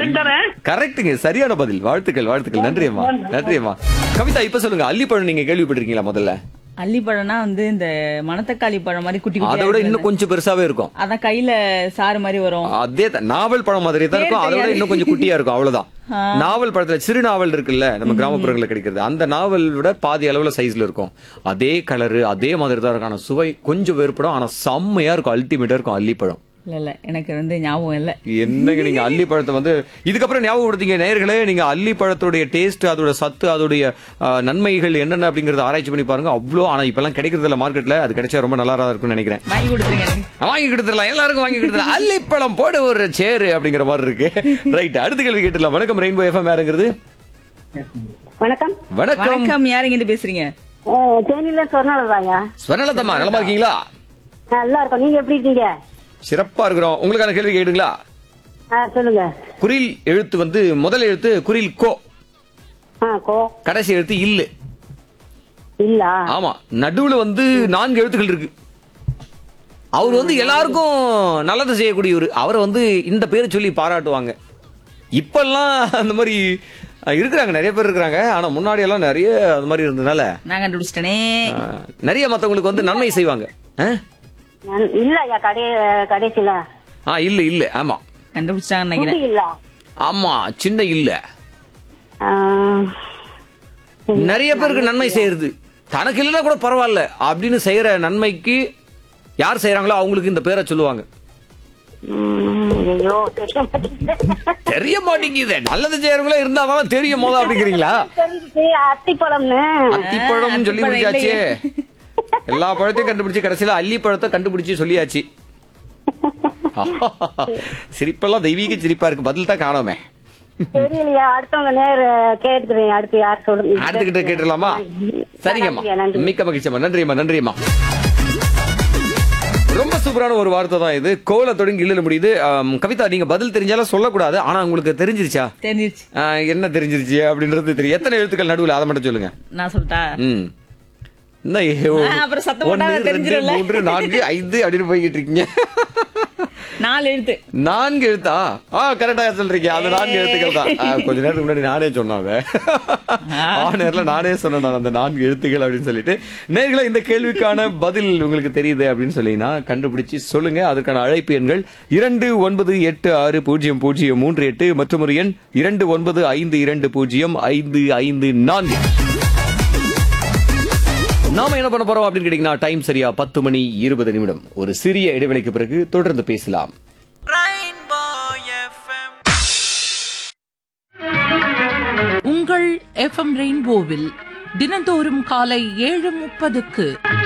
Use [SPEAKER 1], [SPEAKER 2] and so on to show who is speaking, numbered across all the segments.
[SPEAKER 1] Correct தானே
[SPEAKER 2] கரெக்ட்டுங்க சரியான பதில் வாழ்த்துக்கள் வாழ்த்துக்கள் நன்றி அம்மா நன்றி அம்மா கவிதா இப்ப சொல்லுங்க அல்லிப்பழம் நீங்க கேள்விப்பட்டிருக்கீங்களா முதல்ல
[SPEAKER 3] அள்ளிப்பழம்னா வந்து இந்த மணத்தக்காளி பழம் மாதிரி குட்டி
[SPEAKER 2] அதை
[SPEAKER 3] குட்டியா
[SPEAKER 2] விட
[SPEAKER 3] இருக்கும்ல.
[SPEAKER 2] இன்னும் கொஞ்சம் பெருசாவே இருக்கும்
[SPEAKER 3] அதான் கையில சாறு மாதிரி வரும்
[SPEAKER 2] அதே தான் நாவல் பழம் மாதிரி தான் இருக்கும் அதை விட இன்னும் கொஞ்சம் குட்டியா இருக்கும் அவ்வளவுதான் நாவல் பழத்துல சிறு நாவல் இருக்குல்ல நம்ம கிராமப்புறங்களில் கிடைக்கிறது அந்த நாவல் விட பாதி அளவுல சைஸ்ல இருக்கும் அதே கலரு அதே மாதிரி தான் இருக்கும் ஆனா சுவை கொஞ்சம் வேறுபடும் ஆனா செம்மையா இருக்கும் அல்டிமேட்டா இருக்கும் அல்லிப்பழம்
[SPEAKER 3] இல்ல இல்ல எனக்கு வந்து ஞாபகம் இல்ல
[SPEAKER 2] என்னங்க நீங்க அல்லி பழத்தை வந்து இதுக்கப்புறம் ஞாபகப்படுத்தீங்க நேயர்களே நீங்க அல்லி பழத்துடைய டேஸ்ட் அதோட சத்து அதோடைய ஆ, நன்மைகள் என்னென்ன அப்படிங்கறத ஆராய்ச்சி பண்ணி பாருங்க அவ்வளோ ஆனா இப்பெல்லாம் கிடைக்கிறது இல்ல மார்க்கெட்ல அது கிடைச்சா ரொம்ப நல்லா தான் இருக்கும்னு நினைக்கிறேன்
[SPEAKER 3] வாங்கி கொடுத்துருங்க எனக்கு
[SPEAKER 2] வாங்கி கொடுத்துடலாம் எல்லாருக்கும் வாங்கி கொடுத்துடலாம் அல்லிப்பழம் போட ஒரு சேரு அப்படிங்கிற மாதிரி இருக்கு ரைட் அடுத்த கேள்வி கேட்டுலாம் வணக்கம் ரெயின்போ எஃப்எம் யாருங்கிறது
[SPEAKER 4] வணக்கம்
[SPEAKER 2] வணக்கம்
[SPEAKER 3] வணக்கம் யாருங்க இருந்து பேசுறீங்க
[SPEAKER 4] அஹ், தேனியில சொன்னாலதாங்க
[SPEAKER 2] ஸ்வர்ணலதம்மா நலமா இருக்கீங்களா
[SPEAKER 4] நல்லா இருக்கோம் நீங்க எப்படி இருக்கீங்க
[SPEAKER 2] சிறப்பா இருக்கிறோம் உங்களுக்கான கேள்வி கேட்டுங்களா
[SPEAKER 4] ஆ, சொல்லுங்க
[SPEAKER 2] குரில் எழுத்து வந்து முதல் எழுத்து குரில் கோ
[SPEAKER 4] ஆ கோ
[SPEAKER 2] கடைசி எழுத்து இல்லு
[SPEAKER 4] இல்ல
[SPEAKER 2] ஆமா நடுவுல வந்து நான்கு எழுத்துக்கள் இருக்கு அவர் வந்து எல்லாருக்கும் நல்லது செய்யக்கூடியவர் அவரை வந்து இந்த பேரை சொல்லி பாராட்டுவாங்க இப்பெல்லாம் அந்த மாதிரி அஹ், இருக்கிறாங்க நிறைய பேர் இருக்கிறாங்க ஆனா முன்னாடி எல்லாம் நிறைய அந்த மாதிரி இருந்ததுனால
[SPEAKER 3] நான் கண்டுபிடிச்சிட்டனே
[SPEAKER 2] அஹ், நிறைய மத்தவங்களுக்கு வந்து நன்மை செய்வாங்க அஹ்?
[SPEAKER 4] நான்- இல்ல ஐயா கடை கடைசியில
[SPEAKER 2] ஆ இல்ல இல்ல ஆமா
[SPEAKER 3] கண்டுபிடிச்சிட்டாங்கன்னு
[SPEAKER 4] குட்டி
[SPEAKER 3] நினைக்கிறேன்
[SPEAKER 4] இல்ல
[SPEAKER 2] ஆமா சின்ன இல்ல
[SPEAKER 4] ஆ,
[SPEAKER 2] நிறைய பேருக்கு நன்மை செய்யறது தனக்கு இல்லைன்னா கூட பரவாயில்ல அப்படின்னு செய்யற நன்மைக்கு யார் செய்யறாங்களோ அவங்களுக்கு இந்த பேரை சொல்லுவாங்க
[SPEAKER 4] ம், ஐயோ தெரிய மாட்டேங்குது.
[SPEAKER 2] தெரிய மாட்டேங்குது நல்லது செய்யறவங்களா இருந்தாதான் தெரியும் போதா அப்படிங்கிறீங்களா
[SPEAKER 4] தெரிஞ்சுச்சு, அத்திப்பழம்னு
[SPEAKER 2] அத்திப்பழம் சொல்லி
[SPEAKER 3] அத்திப்பழம்
[SPEAKER 2] முடிச்சாச்சு
[SPEAKER 3] இல்லையே.
[SPEAKER 2] எல்லா பழத்தையும் கண்டுபிடிச்சு கடைசியில அல்லி பழத்தை கண்டுபிடிச்சு சொல்லியாச்சு சிரிப்பெல்லாம் தெய்வீக சிரிப்பா இருக்கு பதில் தான் காணோமே
[SPEAKER 4] தெரியலையா அடுத்தவங்க நேர் கேட்டுக்கிறேன் அடுத்து யார் சொல்லுங்க
[SPEAKER 2] அடுத்துக்கிட்ட கேட்டுடலாமா சரிங்கம்மா
[SPEAKER 4] நன்றி, நன்றி.
[SPEAKER 2] மிக்க மகிழ்ச்சியம்மா நன்றியம்மா நன்றியம்மா ரொம்ப சூப்பரான ஒரு வார்த்தை தான் இது கோல தொடங்கி இல்ல முடியுது ஆம், கவிதா நீங்க பதில் தெரிஞ்சாலும் சொல்லக்கூடாது ஆனா உங்களுக்கு தெரிஞ்சிருச்சா
[SPEAKER 3] தெரிஞ்சிருச்சு
[SPEAKER 2] ஆ, என்ன தெரிஞ்சிருச்சு அப்படின்றது தெரியும் எத்தனை எழுத்துக்கள் நடுவுல அதை மட்டும் சொல்லுங்க
[SPEAKER 3] நான் சொல்லிட்டா
[SPEAKER 2] ம் என்ன ஏ, ஓ,
[SPEAKER 3] ஆ, அப்புறம் சத்தம்
[SPEAKER 2] ஒண்ணு,
[SPEAKER 3] போட்டா
[SPEAKER 2] ரெண்டு,
[SPEAKER 3] தெரிஞ்சிரும்ல.
[SPEAKER 2] மூன்று நான்கு ஐந்து அப்படின்னு போய்கிட்டு இருக்கீங்க
[SPEAKER 3] நாலு எழுத்து
[SPEAKER 2] நான்கு எழுத்தா ஆ கரெக்டா சொல்றீங்க அது நான்கு எழுத்துக்கள் தான் ஆ, கொஞ்ச நேரத்துக்கு முன்னாடி நானே சொன்னாங்க ஆனர்ல நானே சொன்னேன் நான் அந்த நான்கு எழுத்துக்கள் அப்படின்னு சொல்லிட்டு நேர்களை இந்த கேள்விக்கான பதில் உங்களுக்கு தெரியுது அப்படின்னு சொல்லினா கண்டுபிடிச்சு சொல்லுங்க அதற்கான அழைப்பு எண்கள் இரண்டு ஒன்பது எட்டு ஆறு பூஜ்ஜியம் பூஜ்ஜியம் மூன்று எட்டு மற்றும் ஒரு எண் இரண்டு ஒன்பது ஐந்து இரண்டு பூஜ்ஜியம் ஐந்து ஐந்து நான்கு நாம என்ன பண்ண போறோம் அப்படின்னு கேட்டீங்கன்னா டைம் சரியா பத்து மணி இருபது நிமிடம் ஒரு சிறிய இடைவெளிக்கு பிறகு தொடர்ந்து பேசலாம்
[SPEAKER 5] உங்கள் எஃப்எம் ரெயின்போவில் தினந்தோறும் காலை ஏழு முப்பதுக்கு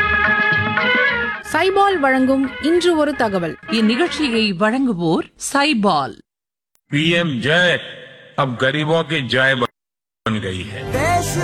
[SPEAKER 6] சைபால் வழங்கும் இன்று ஒரு தகவல்
[SPEAKER 5] இந்நிகழ்ச்சியை வழங்குவோர் சைபால்
[SPEAKER 7] पीएम जय अब गरीबों की जय बन गई है